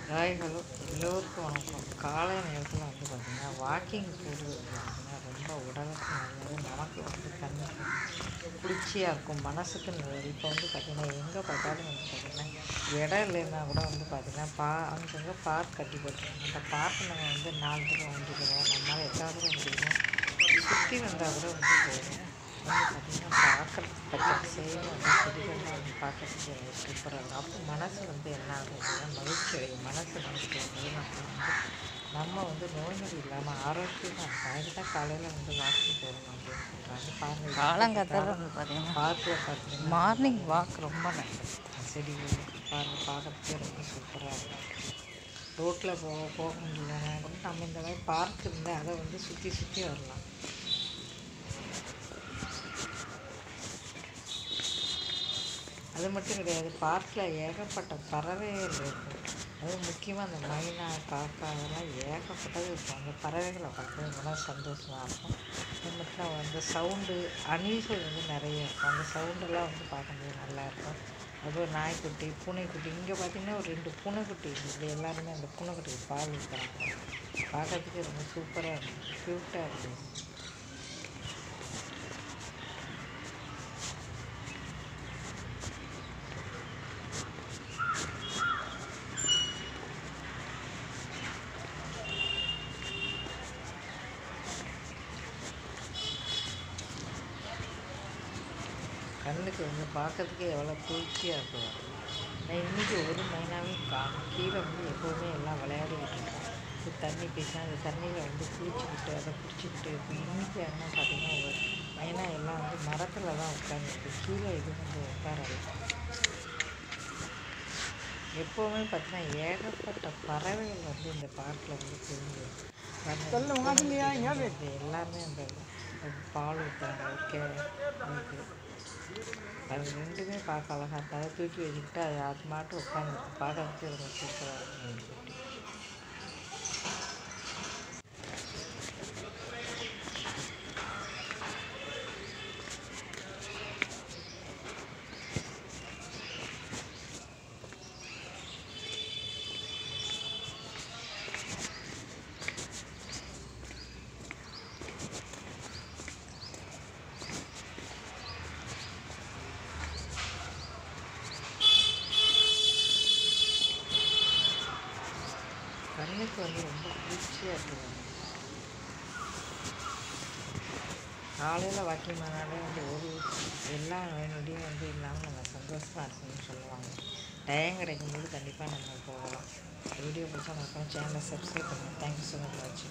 ஹாய்களோ எல்லோருக்கும் வணக்கம் காலை நேரத்தில் வந்து பார்த்திங்கன்னா வாக்கிங் போகிறது பார்த்திங்கன்னா ரொம்ப உடலுக்கு நல்லது நமக்கு வந்து கண்ணுக்கு குளிர்ச்சியாக இருக்கும் மனசுக்கு நல்லது இப்போ வந்து பார்த்திங்கன்னா எங்கே பார்த்தாலும் வந்து பார்த்திங்கன்னா இடம் இல்லைன்னா கூட வந்து பார்த்திங்கன்னா பா அங்கங்கே பார்க் கட்டி போட்டுருக்காங்க அந்த பார்க் நம்ம வந்து நாலு தூரம் வந்துக்கிறோம் நம்மளால் எட்டாவது முடியுமோ சுற்றி வந்தால் கூட வந்து போகும் வந்து பார்த்திங்கன்னா பார்க்குறதுக்கு பச்சை சேரும் அந்த செடிகள்லாம் வந்து பார்க்கறதுக்கு சூப்பராக இருக்கும் அப்போ மனசு வந்து என்ன ஆகுதுன்னா மகிழ்ச்சி அடையும் மனசு வந்து பார்த்தீங்கன்னா வந்து நம்ம வந்து நோய் நொடி இல்லாமல் ஆரோக்கியமாக இருக்கும் அதுக்கு தான் காலையில் வந்து வாக்கிங் போகணும் அப்படின்னு சொல்கிறாங்க பாருங்கள் காலங்காத்தால வந்து பார்த்தீங்கன்னா பார்க்கில் பார்த்தீங்கன்னா மார்னிங் வாக் ரொம்ப நல்லது செடிகள் பாருங்க பார்க்கறதுக்கே ரொம்ப சூப்பராக இருக்கும் ரோட்டில் போக போக முடியலன்னா கூட நம்ம இந்த மாதிரி பார்க் இருந்தால் அதை வந்து சுற்றி சுற்றி வரலாம் அது மட்டும் கிடையாது பார்க்கில் ஏகப்பட்ட பறவைகள் இருக்கும் அதுவும் முக்கியமாக அந்த மைனா காக்கா அதெல்லாம் ஏகப்பட்டது இருக்கும் அந்த பறவைகளை பார்க்குறது ரொம்ப சந்தோஷமாக இருக்கும் அது மட்டும் அந்த சவுண்டு அணில்கள் வந்து நிறைய இருக்கும் அந்த சவுண்டெல்லாம் வந்து பார்க்கும்போது நல்லாயிருக்கும் அதுவும் நாய்க்குட்டி பூனைக்குட்டி இங்கே பார்த்தீங்கன்னா ஒரு ரெண்டு பூனைக்குட்டி இருக்குது எல்லாருமே அந்த பூனைக்குட்டிக்கு பால் ஊற்றுறாங்க பார்க்கறதுக்கு ரொம்ப சூப்பராக இருக்கும் க்யூட்டாக இருக்கும் கண்ணுக்கு வந்து பார்க்கறதுக்கே எவ்வளோ குளிர்ச்சியாக இருக்கும் நான் இன்றைக்கி ஒரு மைனாவே காணும் கீழே வந்து எப்போவுமே எல்லாம் விளையாடிக்கிட்டு இருக்கோம் இது தண்ணி பேசினா அந்த தண்ணியில் வந்து குளிச்சுக்கிட்டு அதை பிடிச்சிக்கிட்டு இருக்கும் இன்றைக்கி என்ன பார்த்தீங்கன்னா ஒரு மைனா எல்லாம் வந்து மரத்தில் தான் உட்காந்துருக்கு கீழே எதுவும் வந்து உட்காராது எப்போவுமே பார்த்தீங்கன்னா ஏகப்பட்ட பறவைகள் வந்து இந்த பார்க்கில் வந்து தெரிஞ்சு இது எல்லாமே அந்த அது பால் ஊற்றுறாங்க கே அதுக்கு அது ரெண்டுமே பார்க்க அழகாக இருக்கும் அதை தூக்கி வச்சுக்கிட்டு அது அது மாட்டும் உட்காந்துருக்கு பார்க்கறதுக்கு ரொம்ப சூப்பராக இருக்கும் அந்த குட்டி. கண்ணுக்கு வந்து ரொம்ப குளிர்ச்சியாக இருக்குது காலையில் வாக்கிங் பண்ணாலே வந்து ஒரு எல்லா நோய் நொடியும் வந்து இல்லாமல் நம்ம சந்தோஷமாக இருக்கணும்னு சொல்லுவாங்க டைம் கிடைக்கும்போது கண்டிப்பாக நம்ம போகலாம் வீடியோ பிடிச்சா மறக்காம சேனலை சப்ஸ்கிரைப் பண்ணுங்கள் தேங்க்யூ ஸோ மச் வாட்சிங்